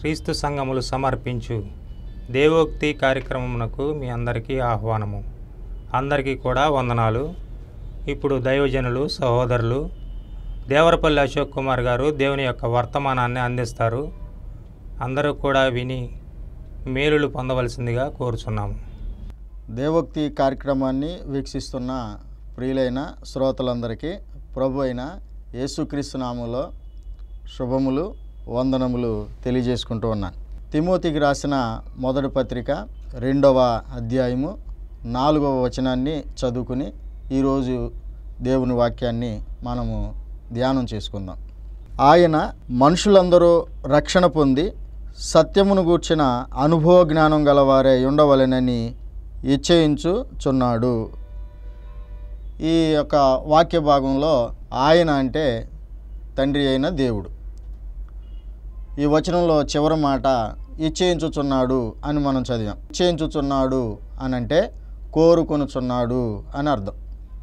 క్రీస్తు సంఘములు సమర్పించు దేవోక్తి కార్యక్రమమునకు మీ అందరికీ ఆహ్వానము అందరికీ కూడా వందనాలు ఇప్పుడు దైవజనులు సహోదరులు దేవరపల్లి అశోక్ కుమార్ గారు దేవుని యొక్క వర్తమానాన్ని అందిస్తారు అందరూ కూడా విని మేలులు పొందవలసిందిగా కోరుచున్నాము దేవోక్తి కార్యక్రమాన్ని వీక్షిస్తున్న ప్రియులైన శ్రోతలందరికీ ప్రభు అయిన యేసుక్రీస్తు నామంలో శుభములు వందనములు తెలియజేసుకుంటూ ఉన్నాను తిమోతికి రాసిన మొదటి పత్రిక రెండవ అధ్యాయము నాలుగవ వచనాన్ని చదువుకుని ఈరోజు దేవుని వాక్యాన్ని మనము ధ్యానం చేసుకుందాం ఆయన మనుషులందరూ రక్షణ పొంది సత్యమును గూర్చిన అనుభవ జ్ఞానం గలవారే ఉండవలెనని ఇచ్చయించుచున్నాడు ఈ యొక్క వాక్య భాగంలో ఆయన అంటే తండ్రి అయిన దేవుడు ఈ వచనంలో చివరి మాట ఇచ్చేయించుచున్నాడు అని మనం చదివాం ఇచ్చేయించుచున్నాడు అని అంటే కోరుకొనుచున్నాడు అని అర్థం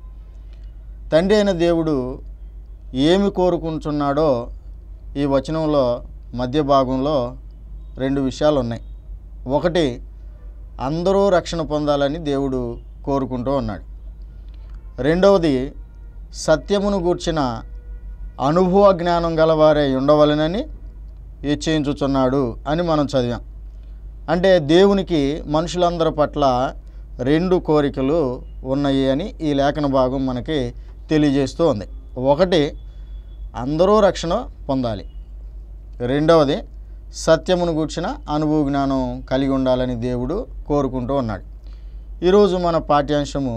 తండ్రి అయిన దేవుడు ఏమి కోరుకుంటున్నాడో ఈ వచనంలో మధ్య భాగంలో రెండు విషయాలు ఉన్నాయి ఒకటి అందరూ రక్షణ పొందాలని దేవుడు కోరుకుంటూ ఉన్నాడు రెండవది సత్యమును గూర్చిన అనుభవ జ్ఞానం గలవారే ఉండవలెనని ఇచ్చేయించుచున్నాడు అని మనం చదివాం అంటే దేవునికి మనుషులందరి పట్ల రెండు కోరికలు ఉన్నాయి అని ఈ లేఖన భాగం మనకి తెలియజేస్తూ ఉంది ఒకటి అందరూ రక్షణ పొందాలి రెండవది సత్యమును గూర్చిన అనుభవ జ్ఞానం కలిగి ఉండాలని దేవుడు కోరుకుంటూ ఉన్నాడు ఈరోజు మన పాఠ్యాంశము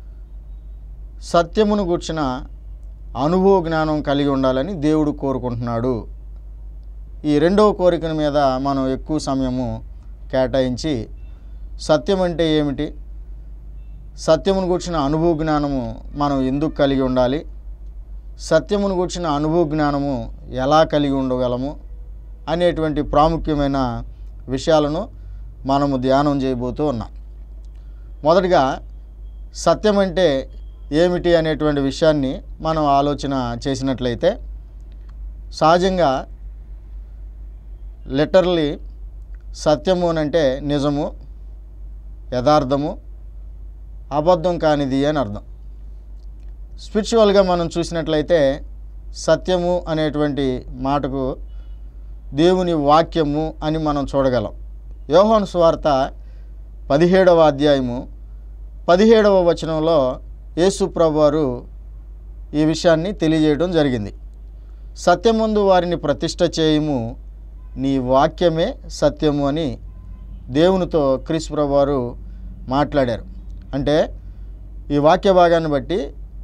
సత్యమును గూర్చిన అనుభవ జ్ఞానం కలిగి ఉండాలని దేవుడు కోరుకుంటున్నాడు ఈ రెండవ కోరిక మీద మనం ఎక్కువ సమయము కేటాయించి సత్యం అంటే ఏమిటి సత్యమును గూర్చిన అనుభవ జ్ఞానము మనం ఎందుకు కలిగి ఉండాలి సత్యమును గూర్చిన అనుభవ జ్ఞానము ఎలా కలిగి ఉండగలము అనేటువంటి ప్రాముఖ్యమైన విషయాలను మనము ధ్యానం చేయబోతూ ఉన్నాం మొదటిగా సత్యం అంటే ఏమిటి అనేటువంటి విషయాన్ని మనం ఆలోచన చేసినట్లయితే సహజంగా లిటరలీ సత్యము అని అంటే నిజము యథార్థము అబద్ధం కానిది అని అర్థం స్పిరిచువల్గా మనం చూసినట్లయితే సత్యము అనేటువంటి మాటకు దేవుని వాక్యము అని మనం చూడగలం యోహాను స్వార్త పదిహేడవ అధ్యాయము పదిహేడవ వచనంలో యేసుప్రభు వారు ఈ విషయాన్ని తెలియజేయడం జరిగింది సత్యమందు వారిని ప్రతిష్ట చేయము నీ వాక్యమే సత్యము అని దేవునితో క్రీస్తుప్రభు వారు మాట్లాడారు అంటే ఈ వాక్య భాగాన్ని బట్టి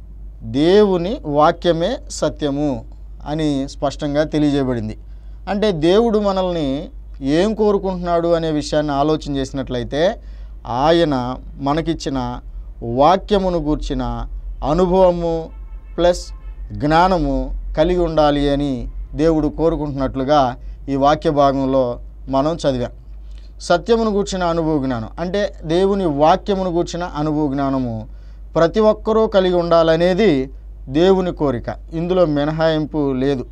దేవుని వాక్యమే సత్యము అని స్పష్టంగా తెలియజేయబడింది అంటే దేవుడు మనల్ని ఏం కోరుకుంటున్నాడు అనే విషయాన్ని ఆలోచన చేసినట్లయితే ఆయన మనకిచ్చిన వాక్యమును గూర్చిన అనుభవము ప్లస్ జ్ఞానము కలిగి ఉండాలి అని దేవుడు కోరుకుంటున్నట్లుగా ఈ వాక్య భాగంలో మనం చదివాం సత్యమును గూర్చిన అనుభవ జ్ఞానం అంటే దేవుని వాక్యమును గూర్చిన అనుభవ జ్ఞానము ప్రతి ఒక్కరూ కలిగి ఉండాలనేది దేవుని కోరిక ఇందులో మినహాయింపు లేదు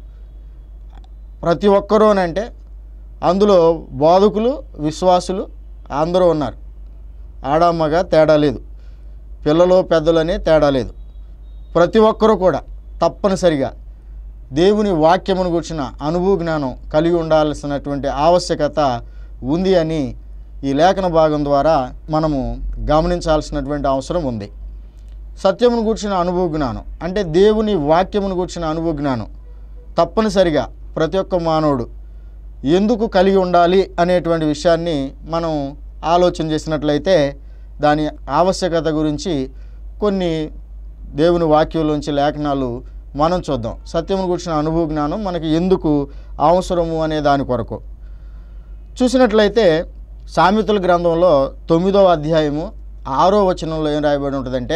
ప్రతి ఒక్కరూ అని అంటే అందులో బోధకులు విశ్వాసులు అందరూ ఉన్నారు ఆడమ్మగా తేడా లేదు పిల్లలు పెద్దలనే తేడా లేదు ప్రతి ఒక్కరూ కూడా తప్పనిసరిగా దేవుని వాక్యమును గుర్చిన అనుభవ జ్ఞానం కలిగి ఉండాల్సినటువంటి ఆవశ్యకత ఉంది అని ఈ లేఖన భాగం ద్వారా మనము గమనించాల్సినటువంటి అవసరం ఉంది సత్యమును గూర్చిన అనుభవ జ్ఞానం అంటే దేవుని వాక్యమును గూర్చిన అనుభవ జ్ఞానం తప్పనిసరిగా ప్రతి ఒక్క మానవుడు ఎందుకు కలిగి ఉండాలి అనేటువంటి విషయాన్ని మనం ఆలోచన చేసినట్లయితే దాని ఆవశ్యకత గురించి కొన్ని దేవుని వాక్యంలోంచి లేఖనాలు మనం చూద్దాం సత్యమును గురించిన అనుభవ జ్ఞానం మనకి ఎందుకు అవసరము అనే దాని కొరకు చూసినట్లయితే సామెతల గ్రంథంలో తొమ్మిదవ అధ్యాయము ఆరో వచనంలో ఏం రాయబడి ఉంటుందంటే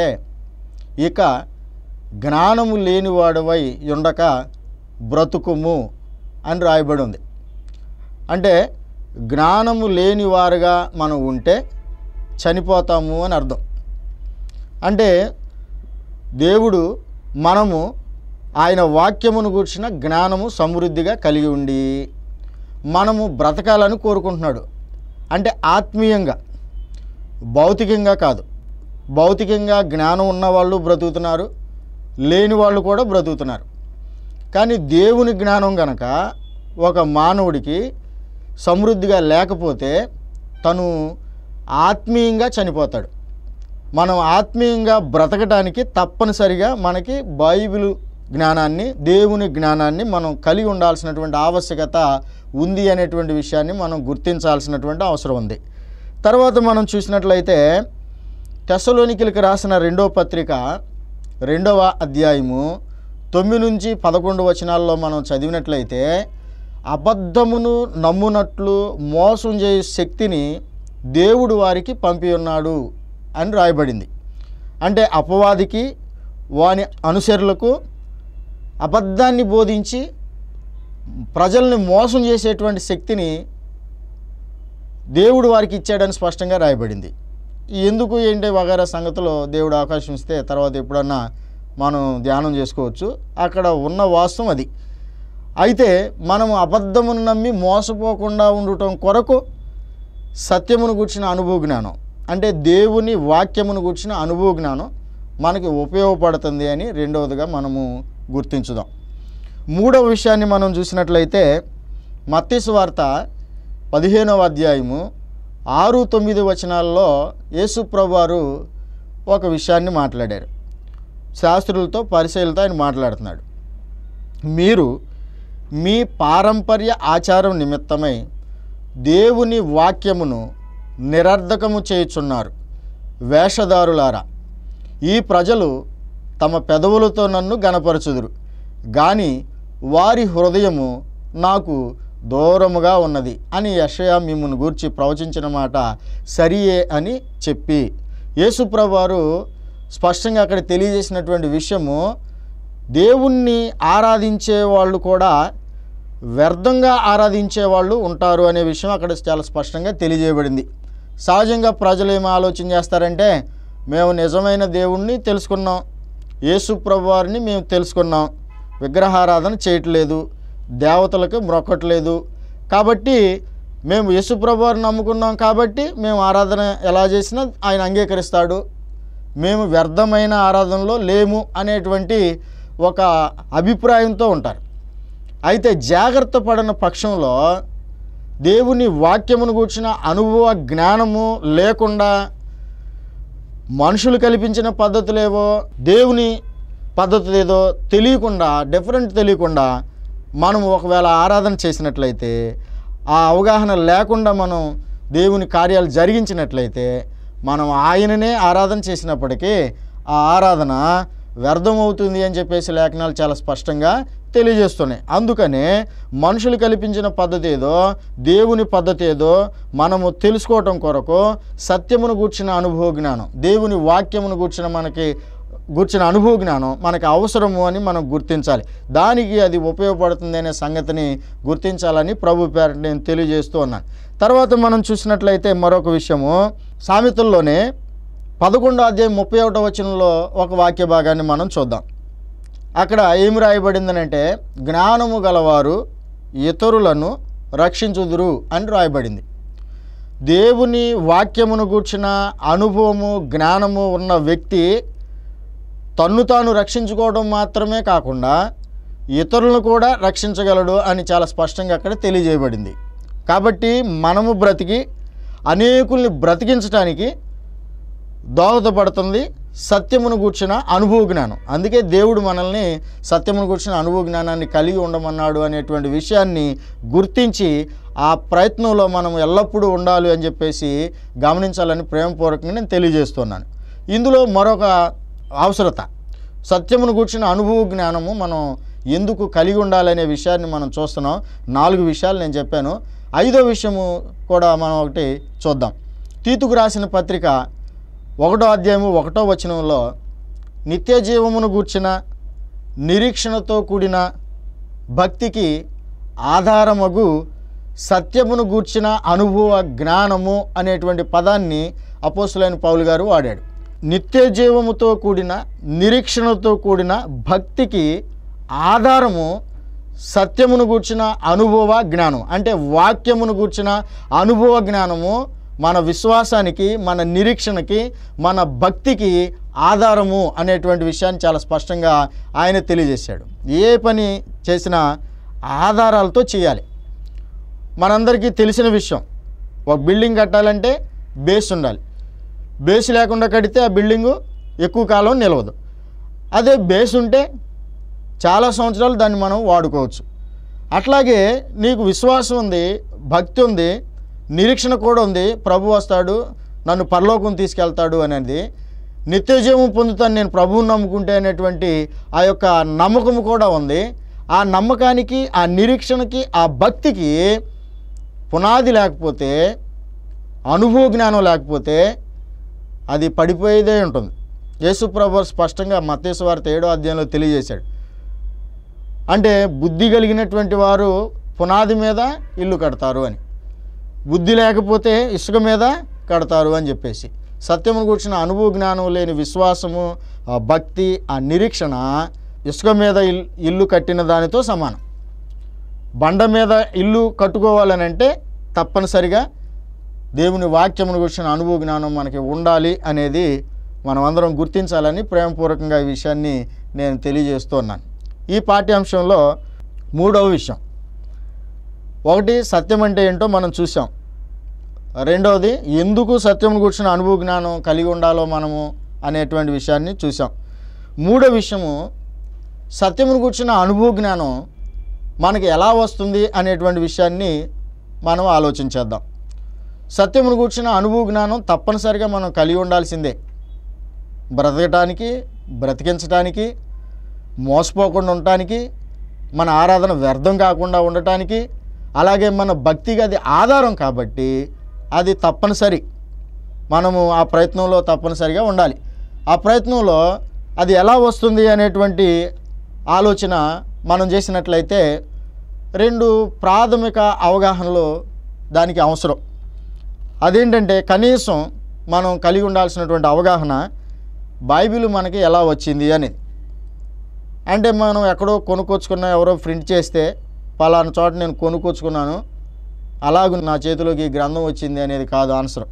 ఇక జ్ఞానము లేనివాడవై ఉండక బ్రతుకుము అని రాయబడి ఉంది అంటే జ్ఞానము లేని వారుగా మనం ఉంటే చనిపోతాము అని అర్థం అంటే దేవుడు మనము ఆయన వాక్యమును గూర్చిన జ్ఞానము సమృద్ధిగా కలిగి ఉండి మనము బ్రతకాలని కోరుకుంటున్నాడు అంటే ఆత్మీయంగా భౌతికంగా కాదు భౌతికంగా జ్ఞానం ఉన్నవాళ్ళు బ్రతుకుతున్నారు లేని వాళ్ళు కూడా బ్రతుకుతున్నారు కానీ దేవుని జ్ఞానం గనక ఒక మానవుడికి సమృద్ధిగా లేకపోతే తను ఆత్మీయంగా చనిపోతాడు మనం ఆత్మీయంగా బ్రతకడానికి తప్పనిసరిగా మనకి బైబిల్ జ్ఞానాన్ని దేవుని జ్ఞానాన్ని మనం కలిగి ఉండాల్సినటువంటి ఆవశ్యకత ఉంది అనేటువంటి విషయాన్ని మనం గుర్తించాల్సినటువంటి అవసరం ఉంది తర్వాత మనం చూసినట్లయితే తెసలోనికిలకు రాసిన రెండో పత్రిక రెండవ అధ్యాయము తొమ్మిది నుంచి పదకొండు వచనాల్లో మనం చదివినట్లయితే అబద్ధమును నమ్మునట్లు మోసం చేసే శక్తిని దేవుడు వారికి పంపి ఉన్నాడు అని రాయబడింది అంటే అపవాదికి వాని అనుచరులకు అబద్ధాన్ని బోధించి ప్రజల్ని మోసం చేసేటువంటి శక్తిని దేవుడు వారికి ఇచ్చాడని స్పష్టంగా రాయబడింది ఎందుకు ఏంటి వగైరా సంగతిలో దేవుడు అవకాశం ఇస్తే తర్వాత ఎప్పుడన్నా మనం ధ్యానం చేసుకోవచ్చు అక్కడ ఉన్న వాస్తవం అది అయితే మనం అబద్ధమును నమ్మి మోసపోకుండా ఉండటం కొరకు సత్యమును గుర్చిన అనుభవ జ్ఞానం అంటే దేవుని వాక్యమును గుర్చిన అనుభవ జ్ఞానం మనకి ఉపయోగపడుతుంది అని రెండవదిగా మనము గుర్తించుదాం మూడవ విషయాన్ని మనం చూసినట్లయితే మత్తీసు వార్త పదిహేనవ అధ్యాయము ఆరు తొమ్మిది వచనాల్లో యేసుప్రభు వారు ఒక విషయాన్ని మాట్లాడారు శాస్త్రులతో పరిశీలతో ఆయన మాట్లాడుతున్నాడు మీరు మీ పారంపర్య ఆచారం నిమిత్తమై దేవుని వాక్యమును నిరర్ధకము చేయుచున్నారు వేషధారులారా ఈ ప్రజలు తమ పెదవులతో నన్ను గనపరచుదురు కానీ వారి హృదయము నాకు దూరముగా ఉన్నది అని యషయా మిమ్మల్ని గూర్చి ప్రవచించిన మాట సరియే అని చెప్పి యేసుప్రభు వారు స్పష్టంగా అక్కడ తెలియజేసినటువంటి విషయము దేవుణ్ణి ఆరాధించే వాళ్ళు కూడా వ్యర్థంగా ఆరాధించే వాళ్ళు ఉంటారు అనే విషయం అక్కడ చాలా స్పష్టంగా తెలియజేయబడింది సహజంగా ప్రజలు ఏం ఆలోచన చేస్తారంటే మేము నిజమైన దేవుణ్ణి తెలుసుకున్నాం యేసు ప్రభు వారిని మేము తెలుసుకున్నాం విగ్రహారాధన చేయట్లేదు దేవతలకు మొక్కట్లేదు కాబట్టి మేము యేసు ప్రభు వారిని నమ్ముకున్నాం కాబట్టి మేము ఆరాధన ఎలా చేసినా ఆయన అంగీకరిస్తాడు మేము వ్యర్థమైన ఆరాధనలో లేము అనేటువంటి ఒక అభిప్రాయంతో ఉంటారు అయితే జాగ్రత్త పడిన పక్షంలో దేవుని వాక్యమును కూర్చిన అనుభవ జ్ఞానము లేకుండా మనుషులు కల్పించిన పద్ధతులేవో దేవుని పద్ధతులు ఏదో తెలియకుండా డిఫరెంట్ తెలియకుండా మనం ఒకవేళ ఆరాధన చేసినట్లయితే ఆ అవగాహన లేకుండా మనం దేవుని కార్యాలు జరిగించినట్లయితే మనం ఆయననే ఆరాధన చేసినప్పటికీ ఆ ఆరాధన వ్యర్థమవుతుంది అని చెప్పేసి లేఖనాలు చాలా స్పష్టంగా తెలియజేస్తున్నాయి అందుకనే మనుషులు కల్పించిన పద్ధతి ఏదో దేవుని పద్ధతి ఏదో మనము తెలుసుకోవటం కొరకు సత్యమును గూర్చిన అనుభవ జ్ఞానం దేవుని వాక్యమును గూర్చిన మనకి గూర్చిన అనుభవ జ్ఞానం మనకి అవసరము అని మనం గుర్తించాలి దానికి అది ఉపయోగపడుతుంది అనే సంగతిని గుర్తించాలని ప్రభు పేరట నేను తెలియజేస్తూ ఉన్నాను తర్వాత మనం చూసినట్లయితే మరొక విషయము సామెతల్లోనే పదకొండో అధ్యాయం ముప్పై ఒకటో వచనంలో ఒక వాక్య భాగాన్ని మనం చూద్దాం అక్కడ ఏమి రాయబడిందనంటే జ్ఞానము గలవారు ఇతరులను రక్షించుదురు అని రాయబడింది దేవుని వాక్యమును గూర్చిన అనుభవము జ్ఞానము ఉన్న వ్యక్తి తన్ను తాను రక్షించుకోవడం మాత్రమే కాకుండా ఇతరులను కూడా రక్షించగలడు అని చాలా స్పష్టంగా అక్కడ తెలియజేయబడింది కాబట్టి మనము బ్రతికి అనేకుల్ని బ్రతికించడానికి దోహదపడుతుంది సత్యమును కూర్చిన అనుభవ జ్ఞానం అందుకే దేవుడు మనల్ని సత్యమును కూర్చిన అనుభవ జ్ఞానాన్ని కలిగి ఉండమన్నాడు అనేటువంటి విషయాన్ని గుర్తించి ఆ ప్రయత్నంలో మనం ఎల్లప్పుడూ ఉండాలి అని చెప్పేసి గమనించాలని ప్రేమపూర్వకంగా నేను తెలియజేస్తున్నాను ఇందులో మరొక అవసరత సత్యమును కూర్చిన అనుభవ జ్ఞానము మనం ఎందుకు కలిగి ఉండాలనే విషయాన్ని మనం చూస్తున్నాం నాలుగు విషయాలు నేను చెప్పాను ఐదో విషయము కూడా మనం ఒకటి చూద్దాం తీతుకు రాసిన పత్రిక ఒకటో అధ్యాయము ఒకటో వచనంలో నిత్య జీవమును గూర్చిన నిరీక్షణతో కూడిన భక్తికి ఆధారమగు సత్యమును గూర్చిన అనుభవ జ్ఞానము అనేటువంటి పదాన్ని అపోసులైన పౌలు గారు వాడాడు నిత్య జీవముతో కూడిన నిరీక్షణతో కూడిన భక్తికి ఆధారము సత్యమును గూర్చిన అనుభవ జ్ఞానం అంటే వాక్యమును గూర్చిన అనుభవ జ్ఞానము మన విశ్వాసానికి మన నిరీక్షణకి మన భక్తికి ఆధారము అనేటువంటి విషయాన్ని చాలా స్పష్టంగా ఆయన తెలియజేశాడు ఏ పని చేసినా ఆధారాలతో చేయాలి మనందరికీ తెలిసిన విషయం ఒక బిల్డింగ్ కట్టాలంటే బేస్ ఉండాలి బేస్ లేకుండా కడితే ఆ బిల్డింగు ఎక్కువ కాలం నిలవదు అదే బేస్ ఉంటే చాలా సంవత్సరాలు దాన్ని మనం వాడుకోవచ్చు అట్లాగే నీకు విశ్వాసం ఉంది భక్తి ఉంది నిరీక్షణ కూడా ఉంది ప్రభు వస్తాడు నన్ను పరలోకం తీసుకెళ్తాడు అనేది నిత్యజీవం పొందుతాను నేను ప్రభువుని నమ్ముకుంటే అనేటువంటి ఆ యొక్క నమ్మకం కూడా ఉంది ఆ నమ్మకానికి ఆ నిరీక్షణకి ఆ భక్తికి పునాది లేకపోతే అనుభవ జ్ఞానం లేకపోతే అది పడిపోయేదే ఉంటుంది యేసుప్రభు స్పష్టంగా మత్తేసు వార్త ఏడో అధ్యాయంలో తెలియజేశాడు అంటే బుద్ధి కలిగినటువంటి వారు పునాది మీద ఇల్లు కడతారు అని బుద్ధి లేకపోతే ఇసుక మీద కడతారు అని చెప్పేసి సత్యమును కూర్చున్న అనుభవ జ్ఞానం లేని విశ్వాసము ఆ భక్తి ఆ నిరీక్షణ ఇసుక మీద ఇల్- ఇల్లు కట్టిన దానితో సమానం బండ మీద ఇల్లు కట్టుకోవాలని అంటే తప్పనిసరిగా దేవుని వాక్యమును గురించిన అనుభవ జ్ఞానం మనకి ఉండాలి అనేది మనం అందరం గుర్తించాలని ప్రేమపూర్వకంగా ఈ విషయాన్ని నేను తెలియజేస్తున్నాను ఈ పాఠ్యాంశంలో మూడవ విషయం ఒకటి సత్యం అంటే ఏంటో మనం చూసాం రెండవది ఎందుకు సత్యం కూర్చున్న అనుభవ జ్ఞానం కలిగి ఉండాలో మనము అనేటువంటి విషయాన్ని చూసాం మూడో విషయము సత్యమును కూర్చున్న అనుభవ జ్ఞానం మనకి ఎలా వస్తుంది అనేటువంటి విషయాన్ని మనం ఆలోచించేద్దాం సత్యమును కూర్చున్న అనుభవ జ్ఞానం తప్పనిసరిగా మనం కలిగి ఉండాల్సిందే బ్రతకటానికి బ్రతికించటానికి మోసపోకుండా ఉండటానికి మన ఆరాధన వ్యర్థం కాకుండా ఉండటానికి అలాగే మన భక్తికి అది ఆధారం కాబట్టి అది తప్పనిసరి మనము ఆ ప్రయత్నంలో తప్పనిసరిగా ఉండాలి ఆ ప్రయత్నంలో అది ఎలా వస్తుంది అనేటువంటి ఆలోచన మనం చేసినట్లయితే రెండు ప్రాథమిక అవగాహనలు దానికి అవసరం అదేంటంటే కనీసం మనం కలిగి ఉండాల్సినటువంటి అవగాహన బైబిల్ మనకి ఎలా వచ్చింది అనేది అంటే మనం ఎక్కడో కొనుక్కొచ్చుకున్న ఎవరో ప్రింట్ చేస్తే పలానా చోట నేను కొనుక్కొచ్చుకున్నాను అలాగ నా చేతిలోకి ఈ గ్రంథం వచ్చింది అనేది కాదు ఆన్సర్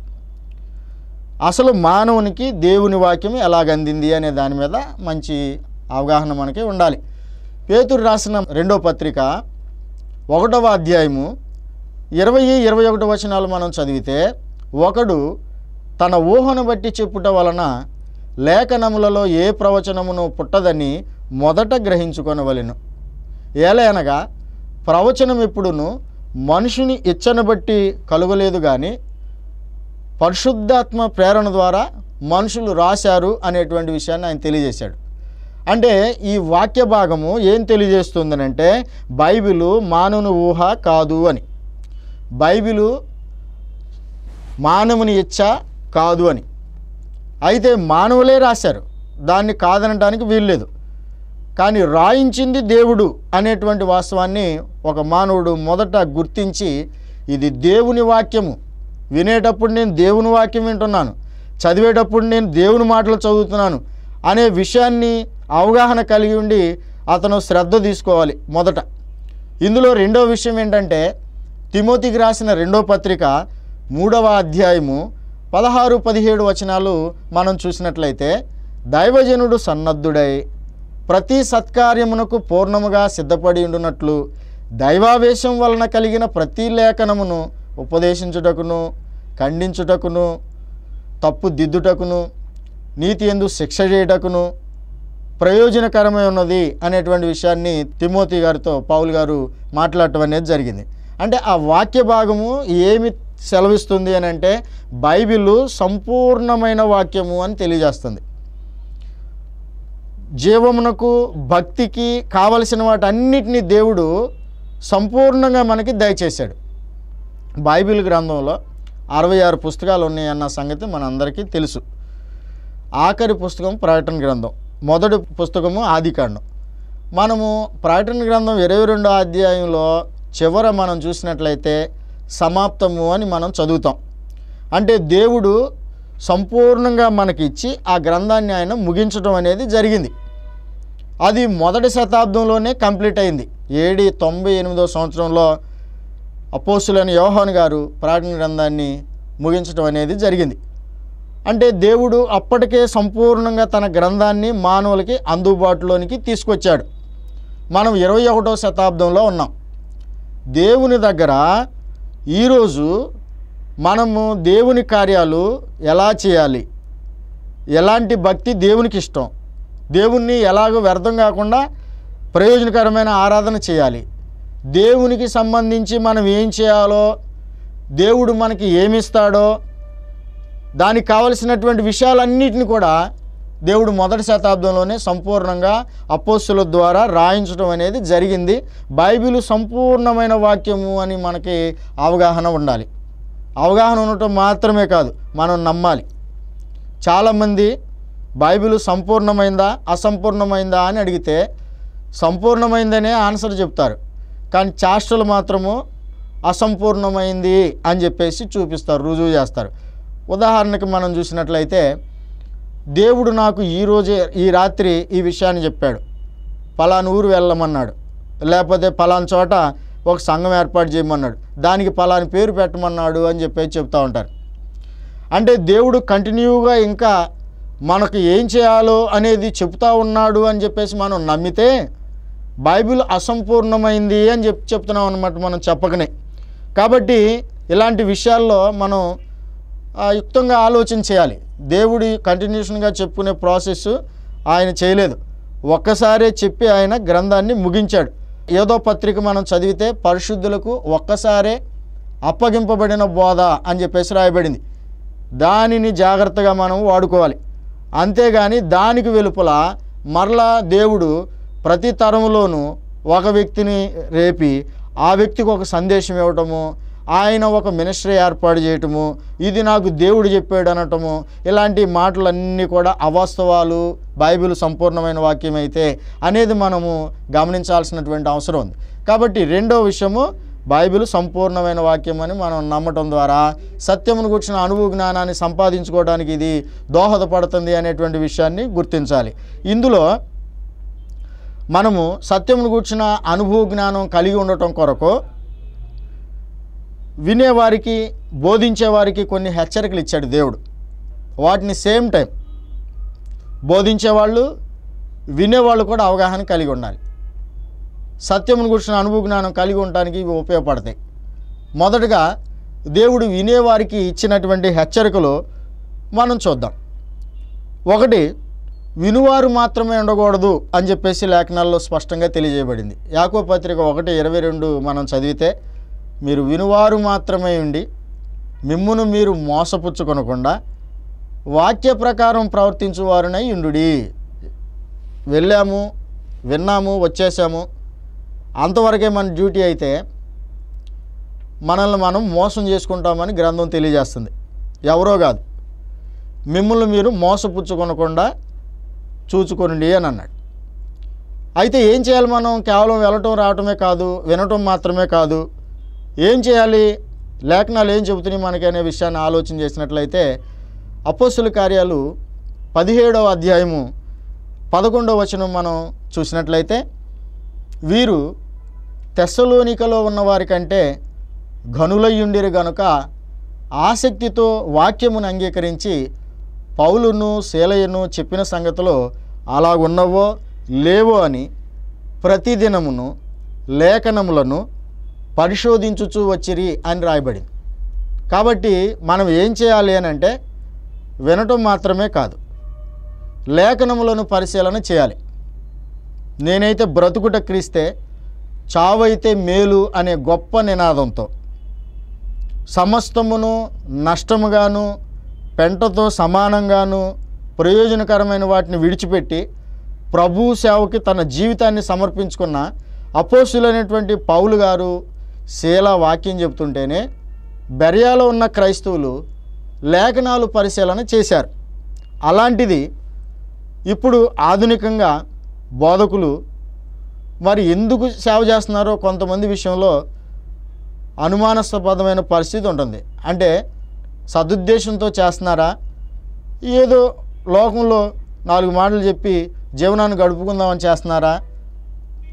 అసలు మానవునికి దేవుని వాక్యం ఎలాగ అందింది అనే దాని మీద మంచి అవగాహన మనకి ఉండాలి పేతురు రాసిన రెండో పత్రిక ఒకటవ అధ్యాయము ఇరవై ఇరవై ఒకటి వచనాలు మనం చదివితే ఒకడు తన ఊహను బట్టి చెప్పుట వలన లేఖనములలో ఏ ప్రవచనమును పుట్టదని మొదట గ్రహించుకొనవలెను ఏలయనగా ప్రవచనం ఎప్పుడును మనుషుని ఇచ్చను బట్టి కలుగలేదు కానీ పరిశుద్ధాత్మ ప్రేరణ ద్వారా మనుషులు రాశారు అనేటువంటి విషయాన్ని ఆయన తెలియజేశాడు అంటే ఈ వాక్య భాగము ఏం తెలియజేస్తుందనంటే బైబిలు మానవుని ఊహ కాదు అని బైబిలు మానవుని ఇచ్చ కాదు అని అయితే మానవులే రాశారు దాన్ని కాదనడానికి వీల్లేదు కానీ రాయించింది దేవుడు అనేటువంటి వాస్తవాన్ని ఒక మానవుడు మొదట గుర్తించి ఇది దేవుని వాక్యము వినేటప్పుడు నేను దేవుని వాక్యం వింటున్నాను చదివేటప్పుడు నేను దేవుని మాటలు చదువుతున్నాను అనే విషయాన్ని అవగాహన కలిగి ఉండి అతను శ్రద్ధ తీసుకోవాలి మొదట ఇందులో రెండో విషయం ఏంటంటే తిమోతికి రాసిన రెండో పత్రిక మూడవ అధ్యాయము పదహారు పదిహేడు వచనాలు మనం చూసినట్లయితే దైవజనుడు సన్నద్ధుడై ప్రతి సత్కార్యమునకు పూర్ణముగా సిద్ధపడి ఉండునట్లు దైవావేశం వలన కలిగిన ప్రతి లేఖనమును ఉపదేశించుటకును ఖండించుటకును తప్పు దిద్దుటకును నీతి ఎందు శిక్ష చేయుటకును ప్రయోజనకరమై ఉన్నది అనేటువంటి విషయాన్ని తిమోతి గారితో పౌల్ గారు మాట్లాడటం అనేది జరిగింది అంటే ఆ వాక్య భాగము ఏమి సెలవిస్తుంది అని అంటే బైబిల్ సంపూర్ణమైన వాక్యము అని తెలియజేస్తుంది జీవమునకు భక్తికి కావలసిన వాటన్నిటినీ దేవుడు సంపూర్ణంగా మనకి దయచేశాడు బైబిల్ గ్రంథంలో అరవై ఆరు పుస్తకాలు ఉన్నాయన్న సంగతి మనందరికీ తెలుసు ఆఖరి పుస్తకం ప్రకటన గ్రంథం మొదటి పుస్తకము ఆదికాండం మనము ప్రకటన గ్రంథం ఇరవై రెండో అధ్యాయంలో చివర మనం చూసినట్లయితే సమాప్తము అని మనం చదువుతాం అంటే దేవుడు సంపూర్ణంగా మనకి ఇచ్చి ఆ గ్రంథాన్ని ఆయన ముగించడం అనేది జరిగింది అది మొదటి శతాబ్దంలోనే కంప్లీట్ అయింది ఏడి తొంభై ఎనిమిదో సంవత్సరంలో అపోస్తులైన యోహాన్ గారు ప్రకటన గ్రంథాన్ని ముగించడం అనేది జరిగింది అంటే దేవుడు అప్పటికే సంపూర్ణంగా తన గ్రంథాన్ని మానవులకి అందుబాటులోనికి తీసుకొచ్చాడు మనం ఇరవై ఒకటో శతాబ్దంలో ఉన్నాం దేవుని దగ్గర ఈరోజు మనము దేవుని కార్యాలు ఎలా చేయాలి ఎలాంటి భక్తి దేవునికి ఇష్టం దేవుణ్ణి ఎలాగో వ్యర్థం కాకుండా ప్రయోజనకరమైన ఆరాధన చేయాలి దేవునికి సంబంధించి మనం ఏం చేయాలో దేవుడు మనకి ఏమిస్తాడో దానికి కావలసినటువంటి విషయాలన్నిటిని కూడా దేవుడు మొదటి శతాబ్దంలోనే సంపూర్ణంగా అపోస్తుల ద్వారా రాయించడం అనేది జరిగింది బైబిల్ సంపూర్ణమైన వాక్యము అని మనకి అవగాహన ఉండాలి అవగాహన ఉండటం మాత్రమే కాదు మనం నమ్మాలి చాలామంది బైబిల్ సంపూర్ణమైందా అసంపూర్ణమైందా అని అడిగితే సంపూర్ణమైందనే ఆన్సర్ చెప్తారు కానీ చాష్టలు మాత్రము అసంపూర్ణమైంది అని చెప్పేసి చూపిస్తారు రుజువు చేస్తారు ఉదాహరణకి మనం చూసినట్లయితే దేవుడు నాకు ఈరోజే ఈ రాత్రి ఈ విషయాన్ని చెప్పాడు పలానా ఊరు వెళ్ళమన్నాడు లేకపోతే పలానా చోట ఒక సంఘం ఏర్పాటు చేయమన్నాడు దానికి పలాని పేరు పెట్టమన్నాడు అని చెప్పేసి చెప్తూ ఉంటారు అంటే దేవుడు కంటిన్యూగా ఇంకా మనకు ఏం చేయాలో అనేది చెప్తా ఉన్నాడు అని చెప్పేసి మనం నమ్మితే బైబిల్ అసంపూర్ణమైంది అని చెప్పి చెప్తున్నాం అనమాట మనం చెప్పకనే కాబట్టి ఇలాంటి విషయాల్లో మనం ఆ, యుక్తంగా ఆలోచన చేయాలి దేవుడి కంటిన్యూషన్గా చెప్పుకునే ప్రాసెస్ ఆయన చేయలేదు ఒక్కసారే చెప్పి ఆయన గ్రంథాన్ని ముగించాడు ఏదో పత్రిక మనం చదివితే పరిశుద్ధులకు ఒక్కసారే అప్పగింపబడిన బోధ అని చెప్పేసి రాయబడింది దానిని జాగ్రత్తగా మనం వాడుకోవాలి అంతేగాని దానికి వెలుపల మరలా దేవుడు ప్రతి తరంలోనూ ఒక వ్యక్తిని రేపి ఆ వ్యక్తికి ఒక సందేశం ఇవ్వటము ఆయన ఒక మినిస్ట్రీ ఏర్పాటు చేయటము ఇది నాకు దేవుడు చెప్పాడు అనటము ఇలాంటి మాటలన్నీ కూడా అవాస్తవాలు బైబిల్ సంపూర్ణమైన వాక్యం అయితే అనేది మనము గమనించాల్సినటువంటి అవసరం ఉంది కాబట్టి రెండో విషయము బైబిల్ సంపూర్ణమైన వాక్యం అని మనం నమ్మటం ద్వారా సత్యమును కూర్చున్న అనుభవ జ్ఞానాన్ని సంపాదించుకోవడానికి ఇది దోహదపడుతుంది అనేటువంటి విషయాన్ని గుర్తించాలి ఇందులో మనము సత్యమును కూర్చున్న అనుభవ జ్ఞానం కలిగి ఉండటం కొరకు వినేవారికి బోధించేవారికి కొన్ని హెచ్చరికలు ఇచ్చాడు దేవుడు వాటిని సేమ్ టైం బోధించేవాళ్ళు వినేవాళ్ళు కూడా అవగాహన కలిగి ఉండాలి సత్యమును కూర్చున్న అనుభవ జ్ఞానం కలిగి ఉండటానికి ఇవి ఉపయోగపడతాయి మొదటగా దేవుడు వినేవారికి ఇచ్చినటువంటి హెచ్చరికలు మనం చూద్దాం ఒకటి వినువారు మాత్రమే ఉండకూడదు అని చెప్పేసి లేఖనాల్లో స్పష్టంగా తెలియజేయబడింది యాకో పత్రిక ఒకటి ఇరవై రెండు మనం చదివితే మీరు వినువారు మాత్రమే ఉండి మిమ్మును మీరు మోసపుచ్చుకొనకుండా వాక్య ప్రకారం ప్రవర్తించువారునై ఉండుడి వెళ్ళాము విన్నాము వచ్చేసాము అంతవరకే మన డ్యూటీ అయితే మనల్ని మనం మోసం చేసుకుంటామని గ్రంథం తెలియజేస్తుంది ఎవరో కాదు మిమ్మల్ని మీరు మోసపుచ్చుకొనకుండా చూచుకొనండి అని అన్నాడు అయితే ఏం చేయాలి మనం కేవలం వెళ్ళటం రావటమే కాదు వినటం మాత్రమే కాదు ఏం చేయాలి లేఖనాలు ఏం చెబుతున్నాయి మనకి అనే విషయాన్ని ఆలోచన చేసినట్లయితే అపోస్తుల కార్యాలు పదిహేడవ అధ్యాయము పదకొండవ వచనం మనం చూసినట్లయితే వీరు తెస్సలోనికలో ఉన్నవారి కంటే ఘనులయ్యుండిరు గనుక ఆసక్తితో వాక్యమును అంగీకరించి పౌలును శీలయ్యను చెప్పిన సంగతిలో అలాగున్నవో లేవో అని ప్రతిదినమును లేఖనములను పరిశోధించుచూ వచ్చిరి అని రాయబడింది కాబట్టి మనం ఏం చేయాలి అని అంటే వినటం మాత్రమే కాదు లేఖనములను పరిశీలన చేయాలి నేనైతే బ్రతుకుట క్రీస్తే చావైతే మేలు అనే గొప్ప నినాదంతో సమస్తమును నష్టముగాను పెంటతో సమానంగాను ప్రయోజనకరమైన వాటిని విడిచిపెట్టి ప్రభు సేవకి తన జీవితాన్ని సమర్పించుకున్న అపోసులైనటువంటి పౌలు గారు శీల వాక్యం చెప్తుంటేనే బెరియాలో ఉన్న క్రైస్తవులు లేఖనాలు పరిశీలన చేశారు అలాంటిది ఇప్పుడు ఆధునికంగా బోధకులు మరి ఎందుకు సేవ చేస్తున్నారో కొంతమంది విషయంలో అనుమానాస్పదమైన పరిస్థితి ఉంటుంది అంటే సదుద్దేశంతో చేస్తున్నారా ఏదో లోకంలో నాలుగు మాటలు చెప్పి జీవనాన్ని గడుపుకుందామని చేస్తున్నారా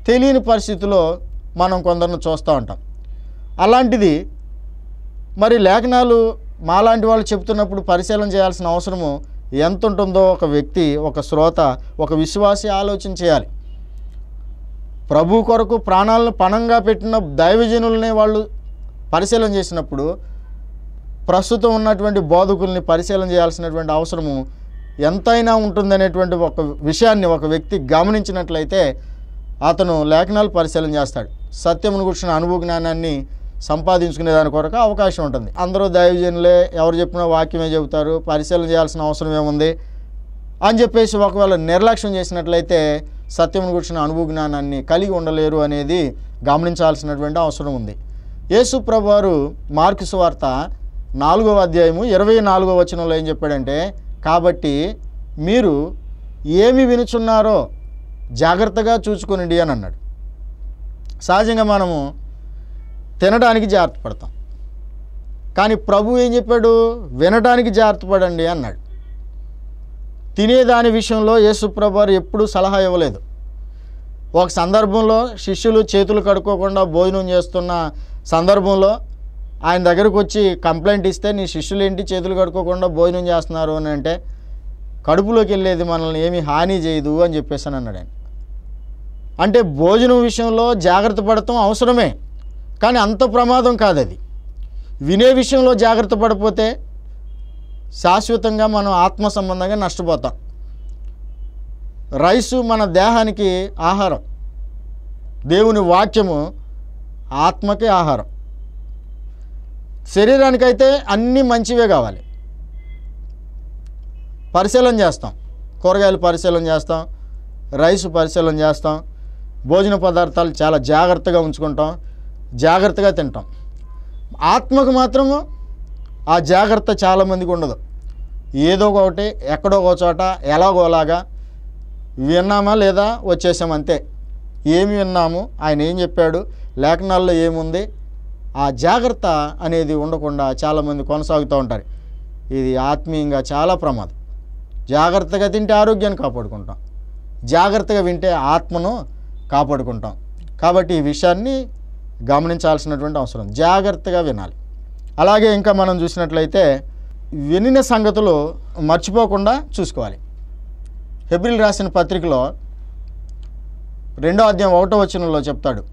తెలియని పరిస్థితిలో మనం కొందరిని చూస్తూ ఉంటాం అలాంటిది మరి లేఖనాలు మాలాంటి వాళ్ళు చెప్తున్నప్పుడు పరిశీలన చేయాల్సిన అవసరము ఎంత ఉంటుందో ఒక వ్యక్తి ఒక శ్రోత ఒక విశ్వాసి ఆలోచన చేయాలి ప్రభు కొరకు ప్రాణాలను పణంగా పెట్టిన దైవజనులనే వాళ్ళు పరిశీలన చేసినప్పుడు ప్రస్తుతం ఉన్నటువంటి బోధకుల్ని పరిశీలన చేయాల్సినటువంటి అవసరము ఎంతైనా ఉంటుందనేటువంటి ఒక విషయాన్ని ఒక వ్యక్తి గమనించినట్లయితే అతను లేఖనాలు పరిశీలన చేస్తాడు సత్యమును కూర్చున్న అనుభవ జ్ఞానాన్ని సంపాదించుకునే దాని కొరకు అవకాశం ఉంటుంది అందరూ దైవజనులే ఎవరు చెప్పినా వాక్యమే చెబుతారు పరిశీలన చేయాల్సిన అవసరం ఏముంది అని చెప్పేసి ఒకవేళ నిర్లక్ష్యం చేసినట్లయితే సత్యమును కూర్చున్న అనుభవ జ్ఞానాన్ని కలిగి ఉండలేరు అనేది గమనించాల్సినటువంటి అవసరం ఉంది యేసు ప్రభు వారు మార్కు సువార్త నాలుగవ అధ్యాయము ఇరవై నాలుగవ వచనంలో ఏం చెప్పాడంటే కాబట్టి మీరు ఏమి వినుచున్నారో జాగ్రత్తగా చూసుకునండి అని అన్నాడు సహజంగా మనము తినడానికి జాగ్రత్త పడతాం కానీ ప్రభు ఏం చెప్పాడు వినడానికి జాగ్రత్త పడండి అన్నాడు తినేదాని విషయంలో యేసుప్రభు వారు ఎప్పుడూ సలహా ఇవ్వలేదు ఒక సందర్భంలో శిష్యులు చేతులు కడుక్కోకుండా భోజనం చేస్తున్న సందర్భంలో ఆయన దగ్గరకు వచ్చి కంప్లైంట్ ఇస్తే నీ శిష్యులు ఏంటి చేతులు కడుక్కోకుండా భోజనం చేస్తున్నారు అని అంటే కడుపులోకి వెళ్ళేది మనల్ని ఏమీ హాని చేయదు అని చెప్పేసి అని అన్నాడు ఆయన అంటే భోజనం విషయంలో జాగ్రత్త పడటం అవసరమే కానీ అంత ప్రమాదం కాదు అది వినే విషయంలో జాగ్రత్త పడిపోతే శాశ్వతంగా మనం ఆత్మ సంబంధంగా నష్టపోతాం రైసు మన దేహానికి ఆహారం దేవుని వాక్యము ఆత్మకి ఆహారం శరీరానికైతే అన్నీ మంచివే కావాలి పరిశీలన చేస్తాం కూరగాయలు పరిశీలన చేస్తాం రైస్ పరిశీలన చేస్తాం భోజన పదార్థాలు చాలా జాగ్రత్తగా ఉంచుకుంటాం జాగ్రత్తగా తింటాం ఆత్మకు మాత్రము ఆ జాగ్రత్త చాలామందికి ఉండదు ఏదో ఒకటి ఎక్కడో ఒక చోట ఎలాగోలాగా విన్నామా లేదా వచ్చేసాం అంతే ఏమి విన్నాము ఆయన ఏం చెప్పాడు లేఖనాల్లో ఏముంది ఆ జాగ్రత్త అనేది ఉండకుండా చాలామంది కొనసాగుతూ ఉంటారు ఇది ఆత్మీయంగా చాలా ప్రమాదం జాగ్రత్తగా తింటే ఆరోగ్యాన్ని కాపాడుకుంటాం జాగ్రత్తగా వింటే ఆత్మను కాపాడుకుంటాం కాబట్టి ఈ విషయాన్ని గమనించాల్సినటువంటి అవసరం జాగ్రత్తగా వినాలి అలాగే ఇంకా మనం చూసినట్లయితే వినిన సంగతులు మర్చిపోకుండా చూసుకోవాలి ఫిబ్రిల్ రాసిన పత్రికలో రెండో అధ్యాయం ఒకటో వచనంలో చెప్తాడు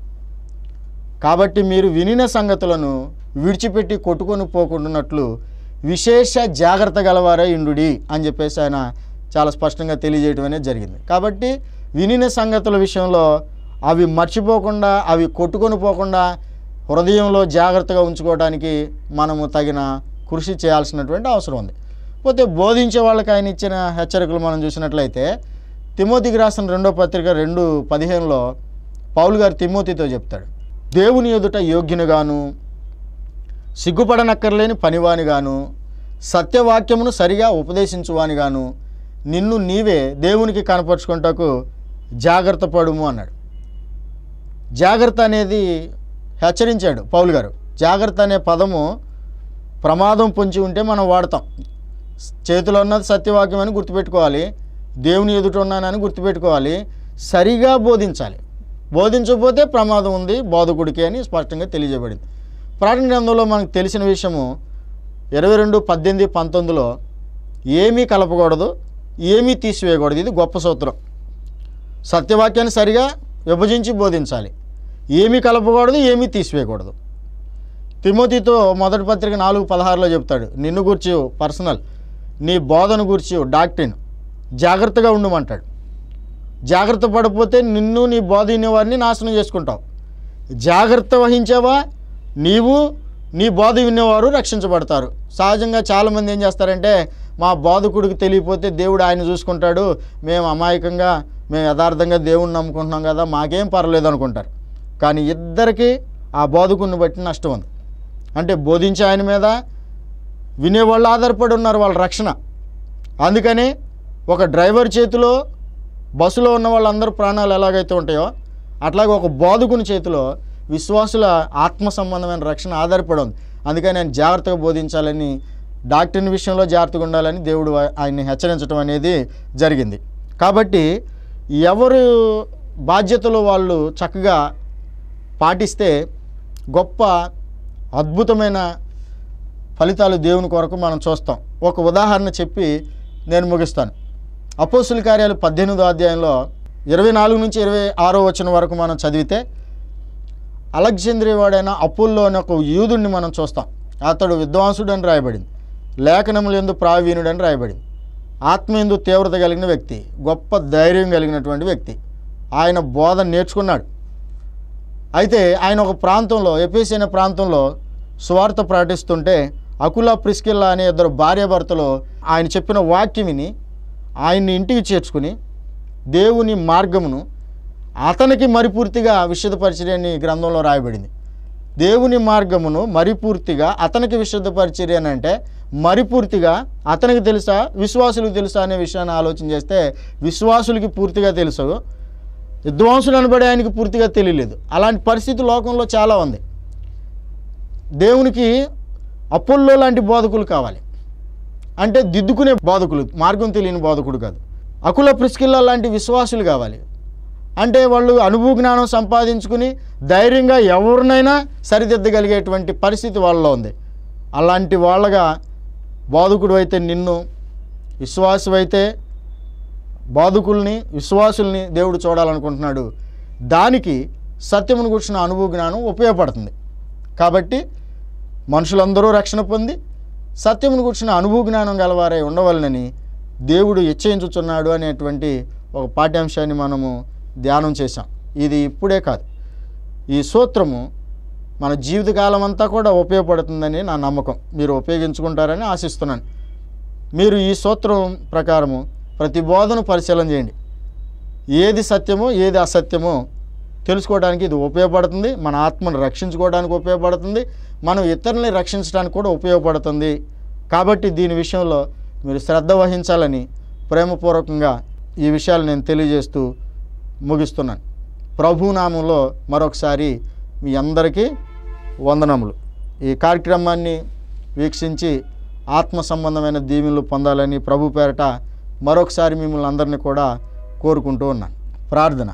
కాబట్టి మీరు వినిన సంగతులను విడిచిపెట్టి కొట్టుకొని పోకుండానట్లు విశేష జాగ్రత్త గలవారై ఇండుడి అని చెప్పేసి ఆయన చాలా స్పష్టంగా తెలియజేయడం అనేది జరిగింది కాబట్టి వినిన సంగతుల విషయంలో అవి మర్చిపోకుండా అవి కొట్టుకొని పోకుండా హృదయంలో జాగ్రత్తగా ఉంచుకోవడానికి మనము తగిన కృషి చేయాల్సినటువంటి అవసరం ఉంది పోతే బోధించే వాళ్ళకి ఆయన ఇచ్చిన హెచ్చరికలు మనం చూసినట్లయితే తిమోతికి రాసిన రెండో పత్రిక రెండు పదిహేనులో పౌలు గారు తిమోతితో చెప్తాడు దేవుని ఎదుట యోగ్యునిగాను సిగ్గుపడనక్కర్లేని పనివానిగాను సత్యవాక్యమును సరిగా ఉపదేశించువానిగాను నిన్ను నీవే దేవునికి కనపరుచుకుంటకు జాగ్రత్త పడుము అన్నాడు జాగ్రత్త అనేది హెచ్చరించాడు పౌలు గారు జాగ్రత్త అనే పదము ప్రమాదం పొంచి ఉంటే మనం వాడతాం చేతిలో ఉన్నది సత్యవాక్యం అని గుర్తుపెట్టుకోవాలి దేవుని ఎదుట ఉన్నానని గుర్తుపెట్టుకోవాలి సరిగా బోధించాలి బోధించకపోతే ప్రమాదం ఉంది బోధకుడికి అని స్పష్టంగా తెలియజేయబడింది ప్రాణ గ్రంథంలో మనకు తెలిసిన విషయము ఇరవై రెండు పద్దెనిమిది పంతొమ్మిదిలో ఏమీ కలపకూడదు ఏమీ తీసివేయకూడదు ఇది గొప్ప సూత్రం సత్యవాక్యాన్ని సరిగా విభజించి బోధించాలి ఏమీ కలపకూడదు ఏమీ తీసివేయకూడదు తిమోతితో మొదటి పత్రిక నాలుగు పదహారులో చెప్తాడు నిన్ను గూర్చి పర్సనల్ నీ బోధన గూర్చి డాక్టరీన్ జాగ్రత్తగా ఉండమంటాడు జాగ్రత్త పడిపోతే నిన్ను నీ బోధ వినేవారిని నాశనం చేసుకుంటావు జాగ్రత్త వహించావా నీవు నీ బోధ వినేవారు రక్షించబడతారు సహజంగా చాలామంది ఏం చేస్తారంటే మా బోధకుడికి తెలియపోతే దేవుడు ఆయన చూసుకుంటాడు మేము అమాయకంగా మేము యథార్థంగా దేవుడిని నమ్ముకుంటున్నాం కదా మాకేం పర్లేదు అనుకుంటారు కానీ ఇద్దరికీ ఆ బోధకుడిని బట్టి నష్టం ఉంది అంటే బోధించే ఆయన మీద వినేవాళ్ళు ఆధారపడి ఉన్నారు వాళ్ళ రక్షణ అందుకని ఒక డ్రైవర్ చేతిలో బస్సులో ఉన్న వాళ్ళందరూ ప్రాణాలు ఎలాగైతే ఉంటాయో అట్లాగే ఒక బోధకుని చేతిలో విశ్వాసుల ఆత్మ సంబంధమైన రక్షణ ఆధారపడి ఉంది అందుకని ఆయన జాగ్రత్తగా బోధించాలని డాక్టర్ని విషయంలో జాగ్రత్తగా ఉండాలని దేవుడు ఆయన్ని హెచ్చరించడం అనేది జరిగింది కాబట్టి ఎవరు బాధ్యతలు వాళ్ళు చక్కగా పాటిస్తే గొప్ప అద్భుతమైన ఫలితాలు దేవుని కొరకు మనం చూస్తాం ఒక ఉదాహరణ చెప్పి నేను ముగిస్తాను అపోస్తుల కార్యాలు పద్దెనిమిదో అధ్యాయంలో ఇరవై నాలుగు నుంచి ఇరవై ఆరో వచ్చిన వరకు మనం చదివితే అలెగ్జాంద్రియ వాడైన అప్పుల్లో అనే ఒక యూదుడిని మనం చూస్తాం అతడు విద్వాంసుడు అని రాయబడింది లేఖనములు ఎందు ప్రావీణుడు అని రాయబడింది ఆత్మ ఎందు తీవ్రత కలిగిన వ్యక్తి గొప్ప ధైర్యం కలిగినటువంటి వ్యక్తి ఆయన బోధ నేర్చుకున్నాడు అయితే ఆయన ఒక ప్రాంతంలో ఎపిసి అనే ప్రాంతంలో సువార్త ప్రకటిస్తుంటే అకులా ప్రిస్కిల్లా అనే ఇద్దరు భార్యాభర్తలు ఆయన చెప్పిన వాక్యం విని ఆయన్ని ఇంటికి చేర్చుకుని దేవుని మార్గమును అతనికి మరిపూర్తిగా విశుద్ధపరిచర్యని గ్రంథంలో రాయబడింది దేవుని మార్గమును మరిపూర్తిగా అతనికి విశుద్ధపరిచర్య అని అంటే మరిపూర్తిగా అతనికి తెలుసా విశ్వాసులకు తెలుసా అనే విషయాన్ని ఆలోచన చేస్తే విశ్వాసులకి పూర్తిగా తెలుసు విద్వాంసులు అనబడే ఆయనకి పూర్తిగా తెలియలేదు అలాంటి పరిస్థితి లోకంలో చాలా ఉంది దేవునికి అప్పుల్లో లాంటి బోధకులు కావాలి అంటే దిద్దుకునే బోధకులు మార్గం తెలియని బోధకుడు కాదు అకుల ప్రిస్కిల్లా లాంటి విశ్వాసులు కావాలి అంటే వాళ్ళు అనుభవ జ్ఞానం సంపాదించుకుని ధైర్యంగా ఎవరినైనా సరిదిద్దగలిగేటువంటి పరిస్థితి వాళ్ళలో ఉంది అలాంటి వాళ్ళగా బోధకుడు అయితే నిన్ను విశ్వాసమైతే బాధకుల్ని విశ్వాసుల్ని దేవుడు చూడాలనుకుంటున్నాడు దానికి సత్యమును కూర్చున్న అనుభవ జ్ఞానం ఉపయోగపడుతుంది కాబట్టి మనుషులందరూ రక్షణ పొంది సత్యమును కూర్చున్న అనుభవ జ్ఞానం గలవారై ఉండవలనని దేవుడు ఇచ్చయించుచున్నాడు అనేటువంటి ఒక పాఠ్యాంశాన్ని మనము ధ్యానం చేశాం ఇది ఇప్పుడే కాదు ఈ సూత్రము మన జీవితకాలం అంతా కూడా ఉపయోగపడుతుందని నా నమ్మకం మీరు ఉపయోగించుకుంటారని ఆశిస్తున్నాను మీరు ఈ సూత్రం ప్రకారము ప్రతి బోధను పరిశీలన చేయండి ఏది సత్యమో ఏది అసత్యమో తెలుసుకోవడానికి ఇది ఉపయోగపడుతుంది మన ఆత్మను రక్షించుకోవడానికి ఉపయోగపడుతుంది మనం ఇతరుల్ని రక్షించడానికి కూడా ఉపయోగపడుతుంది కాబట్టి దీని విషయంలో మీరు శ్రద్ధ వహించాలని ప్రేమపూర్వకంగా ఈ విషయాలు నేను తెలియజేస్తూ ముగిస్తున్నాను ప్రభునామంలో మరొకసారి మీ అందరికీ వందనములు ఈ కార్యక్రమాన్ని వీక్షించి ఆత్మ సంబంధమైన దీవెనలు పొందాలని ప్రభు పేరట మరొకసారి మిమ్మల్ని అందరినీ కూడా కోరుకుంటూ ఉన్నాను ప్రార్థన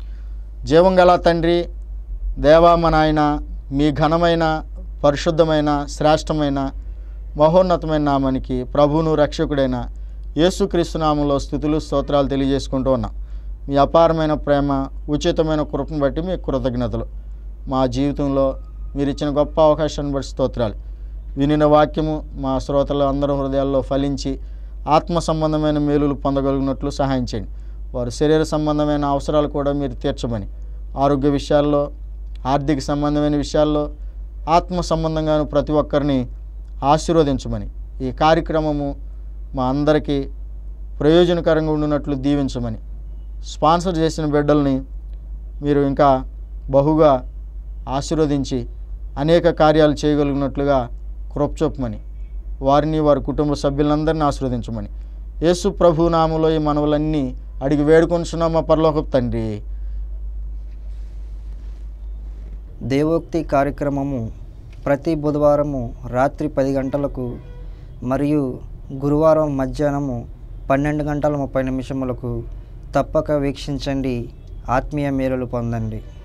జీవం గల తండ్రి దేవామ నాయన మీ ఘనమైన పరిశుద్ధమైన శ్రేష్టమైన మహోన్నతమైన నామానికి ప్రభువును రక్షకుడైన యేసుక్రీస్తు నామంలో స్థుతులు స్తోత్రాలు తెలియజేసుకుంటూ ఉన్నాం మీ అపారమైన ప్రేమ ఉచితమైన కృపను బట్టి మీ కృతజ్ఞతలు మా జీవితంలో మీరు ఇచ్చిన గొప్ప అవకాశాన్ని బట్టి స్తోత్రాలు వినిన వాక్యము మా శ్రోతలు అందరి హృదయాల్లో ఫలించి ఆత్మ సంబంధమైన మేలులు పొందగలిగినట్లు సహాయం చేయండి వారి శరీర సంబంధమైన అవసరాలు కూడా మీరు తీర్చమని ఆరోగ్య విషయాల్లో ఆర్థిక సంబంధమైన విషయాల్లో ఆత్మ సంబంధంగాను ప్రతి ఒక్కరిని ఆశీర్వదించమని ఈ కార్యక్రమము మా అందరికీ ప్రయోజనకరంగా ఉండినట్లు దీవించమని స్పాన్సర్ చేసిన బిడ్డల్ని మీరు ఇంకా బహుగా ఆశీర్వదించి అనేక కార్యాలు చేయగలిగినట్లుగా కృపచొప్పమని వారిని వారి కుటుంబ సభ్యులందరినీ ఆశీర్వదించమని యేసు ప్రభు నామంలో ఈ మనవులన్నీ అడిగి వేడుకొంచున్నాం మా పరలోకపు తండ్రి దేవోక్తి కార్యక్రమము ప్రతి బుధవారము రాత్రి పది గంటలకు మరియు గురువారం మధ్యాహ్నము పన్నెండు గంటల ముప్పై నిమిషములకు తప్పక వీక్షించండి ఆత్మీయ మేలులు పొందండి